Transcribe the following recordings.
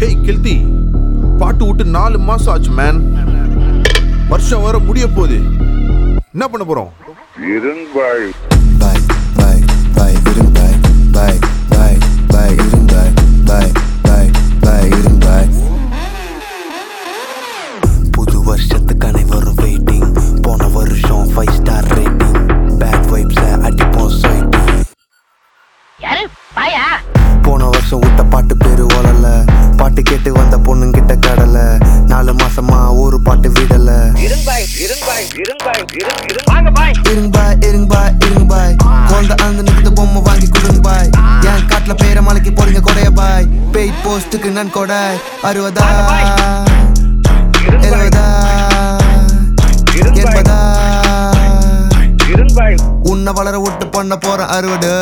Hey கெல்தி பாட்டு விட்டு நாலு மாசம் ஆச்சு மேன் வருஷம் வர முடிய போகுது என்ன பண்ண போறோம் இரும்பாய் Bye, bye, bye, இரும் bye, bye, bye, bye, இரும் bye, bye, bye, bye, இரும் bye. புது வருஷத்துக்கு அனைவரும் வெயிட்டிங் போன வருஷம் ஃபைவ் ஸ்டார் ரேட்டிங் பேட் வைப்ஸ அடிப்போம் சைட்டிங் யாரு பாயா போன வருஷம் விட்ட பாட்டு பேரு ஓலல பாட்டு கேட்டு வந்த பொண்ணுங்கிட்ட கடல நாலு மாசமா ஒரு பாட்டு விடல இரும்பாய் இரும்பாய் இரும்பாய் இரும் இரும் வாங்க பாய் இருங்க பாய் இருங்க பாய் இருங்க பாய் குழந்தை அந்த நிறுத்த பொம்மை வாங்கி கொடுங்க பாய் என் காட்டுல பேர மலைக்கு போடுங்க கொடைய பாய் பெய் போஸ்ட்டுக்கு நன் கொடை அறுபதா எழுபதா எண்பதா இரும்பாய் உன்னை வளர விட்டு பண்ண போறேன் அறுவடு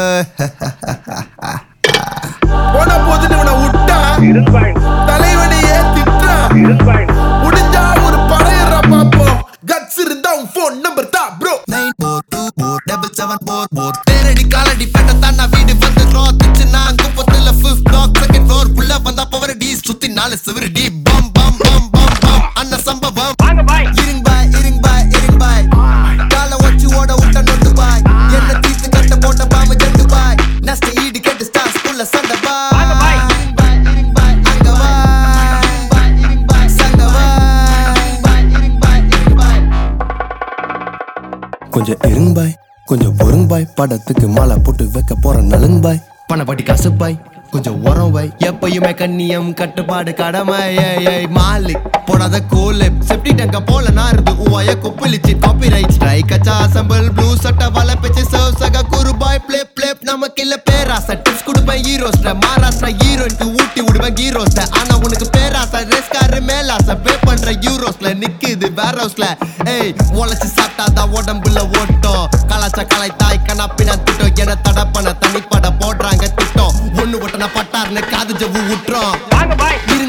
போன போதுன்னு இவனை விட்டா இரும்பாய் தலைவனையே திட்டான் இரும்பாய் முடிஞ்சா ஒரு படையறா பாப்போம் கட்ஸ் இருந்தா உன் ஃபோன் நம்பர் தான் bro nine four two four double seven four four தேரடி காலடி பெட்ட தாண்டா வீடு வந்து ரோத்துச்சு நான் குப்பத்துல ஃபிஃப்த் பிளாக் செகண்ட் ஃப்ளோர் உள்ள வந்தா பவர் டி சுத்தி நாலு சிவரு டி பம் பம் பம் பம் பம் அண்ணன் சம்பவம் வாங்க பாய் இருங்க பாய் இருங்க பாய் இருங்க பாய் கால வச்சு ஓட விட்ட நொண்டு பாய் என்ன தீத்து கட்ட போட்ட பாம்பு ஜெண்டு பாய் நஷ்ட ஈடு கட்டு ஸ்டார் ஸ்கூல்ல சண்டை பாய் வாங்க பாய். இருங்க பாய், இருங்க பாய், அங்க பாய். சண்டை பாய். கொஞ்சம் இருங்க பாய் கொஞ்சம் பொறுங்க பாய் படத்துக்கு மாலை போட்டு வைக்க போற நலுங்க பாய் பணப்பட்டி காசு பாய் கொஞ்சம் உரம் பாய் எப்பயுமே கண்ணியம் கட்டுப்பாடு கடமை ஏய் ஏய் மாலிக் போடாத கோல் செப்டி டங்க போல நாருது உவாய கொப்பளிச்சு காப்பி ரைட் ஸ்ட்ரைக் அச்சா அசம்பிள் ப்ளூ சட்டை வலை பிச்சு சர்வ் சக குரு பாய் ப்ளே ப்ளே நமக்கு இல்ல பேராசை டிப்ஸ் கொடுப்பேன் ஹீரோஸ்ட மகாராஷ்டிரா ஹீரோயினுக்கு ஊட்டி விடுவேன் ஹீரோஸ்ட ஆனா உனக்கு பேராசை ரேஸ்காரு மேலாசை பே பண்ற யூரோஸ்ல நிக்குது வேர் ஹவுஸ்ல ஏய் உழைச்சு சாப்பிட்டாதான் உடம்புல ஓட்டம் கலாச்ச கலை தாய் கணப்பின திட்டம் என தடை பண்ண தனிப்பட போடுறாங்க திட்டம் ஒண்ணு ஒட்டன பட்டார்னு காது ஜவ்வு விட்டுறோம் வாங்க பாய் இருங்க